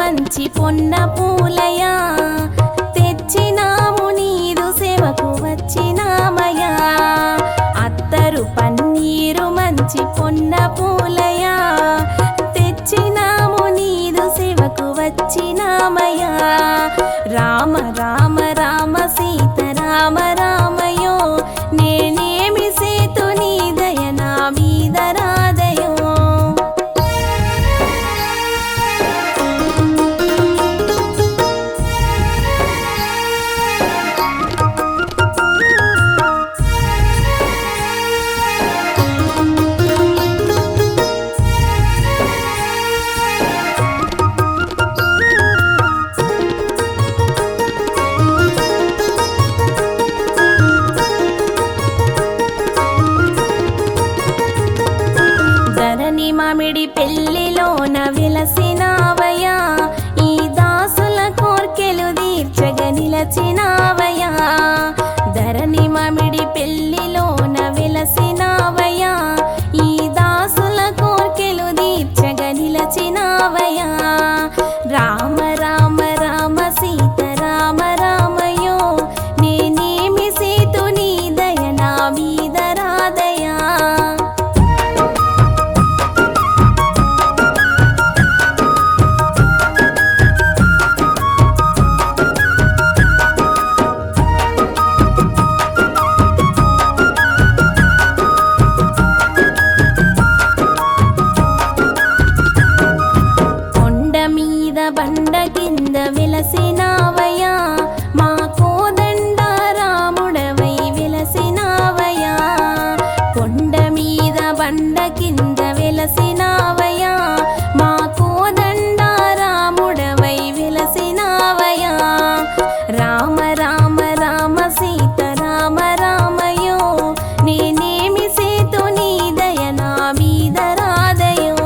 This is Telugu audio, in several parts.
మంచి పొన్న పూలయా తెచ్చినాము నీదు సేవకు వచ్చినామయా అత్తరు పన్నీరు మంచి పొన్న పూలయా తెచ్చినాము నీదు సేవకు వచ్చినామయా రామ రామ రామ సీత రామ రామయో నేనేమి సేతు నీ దయ నా మీద రాదయో ధరణి మామిడి పెళ్లిలోన విలసినావయా ఈ దాసుల కోర్కెలు తీర్చగ నిలచినావయా ధరణి మామిడి పెళ్లిలోన విలసినావయా ఈ దాసుల కోర్కెలు తీర్చగ నిలచినావయా రామ రామ రామ సీత రామ రామయో నేనేమి సీతు నీ దయ నా మీద రాదయా కొండ మీద బండ కింద వెలసినావయా మా కోదండ రాముడవై వెలసినావయా కొండ మీద బండ కింద వెలసినావయా మా కోదండ రాముడవై వెలసినావయా రామ రామ రామ సీత రామ రామయో నేనేమి సేతు నీ దయ నా మీద రాదయో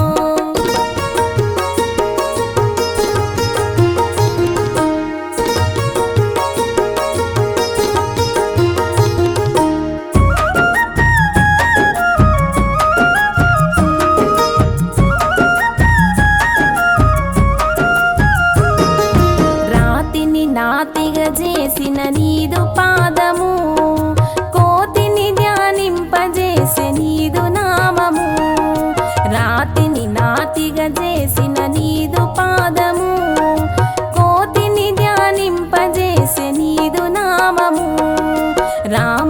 రాతిని నాతిగా చేసిన నీదు పాదము కోతిని ధ్యానింపజేసే నీదు నామము రాతిని నాతిగా చేసిన నీదు పాదము కోతిని ధ్యానింపజేసే నీదు నామము రామ